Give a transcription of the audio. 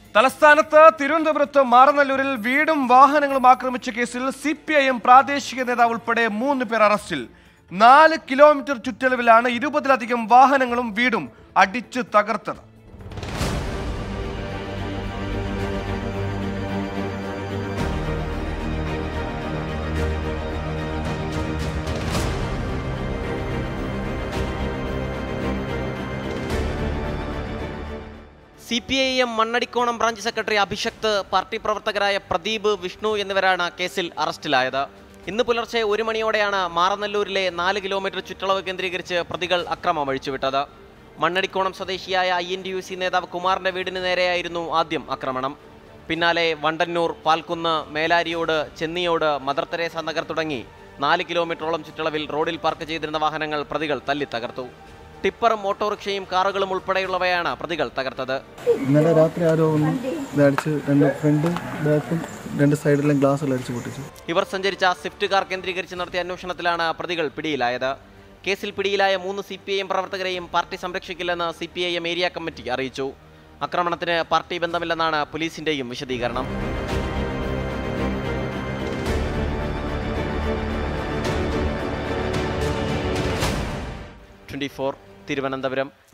തലസ്ഥാനത്ത് തിരുവനന്തപുരത്ത് മാറനല്ലൂരിൽ വീടും വാഹനങ്ങളും ആക്രമിച്ച കേസിൽ സി പി ഐ എം പ്രാദേശിക നേതാവ് ഉൾപ്പെടെ മൂന്ന് പേർ അറസ്റ്റിൽ നാല് കിലോമീറ്റർ ചുറ്റളവിലാണ് ഇരുപതിലധികം വാഹനങ്ങളും വീടും അടിച്ചു തകർത്തത് C P I M Mannadikonam branch secretary അഭിഷക്ത് പാർട്ടി പ്രവർത്തകരായ പ്രദീപ് വിഷ്ണു എന്നിവരാണ് കേസിൽ അറസ്റ്റിലായത് ഇന്ന് പുലർച്ചെ ഒരു മണിയോടെയാണ് മാറനല്ലൂരിലെ നാല് കിലോമീറ്റർ ചുറ്റളവ് കേന്ദ്രീകരിച്ച് പ്രതികൾ അക്രമം അഴിച്ചുവിട്ടത് മണ്ണടിക്കോണം സ്വദേശിയായ I N T U C നേതാവ് കുമാറിന്റെ വീടിന് നേരെയായിരുന്നു ആദ്യം ആക്രമണം പിന്നാലെ വണ്ടന്നൂർ പാൽക്കുന്ന് മേലാരിയോട് ചെന്നിയോട് മദർ തെരേസ നഗർ തുടങ്ങി നാല് കിലോമീറ്ററോളം ചുറ്റളവിൽ റോഡിൽ പാർക്ക് ചെയ്തിരുന്ന വാഹനങ്ങൾ പ്രതികൾ തല്ലി തകർത്തു ടിപ്പറും ഓട്ടോറിക്ഷയും കാറുകളും ഉൾപ്പെടെയുള്ളവയാണ് പ്രതികൾ തകർത്തത് ഇന്നലെ രാത്രി ആരോ ഒന്ന് ഇതടിച്ച് രണ്ട് ഫ്രണ്ട് ബാക്കും രണ്ട് സൈഡിലും ഗ്ലാസ്സുകൾ അടിച്ച് പൊട്ടിച്ചു ഇവർ സഞ്ചരിച്ച സ്വിഫ്റ്റ് കാർ കേന്ദ്രീകരിച്ച് നടത്തിയ അന്വേഷണത്തിലാണ് പ്രതികൾ പിടിയിലായത് കേസിൽ പിടിയിലായ മൂന്ന് സി പി ഐ എം പ്രവർത്തകരെയും പാർട്ടി സംരക്ഷിക്കില്ലെന്ന് C P I M area committee അറിയിച്ചു ആക്രമണത്തിന് പാർട്ടി ബന്ധമില്ലെന്നാണ് പോലീസിന്റെയും വിശദീകരണം ട്വന്റി ഫോർ തിരുവനന്തപുരം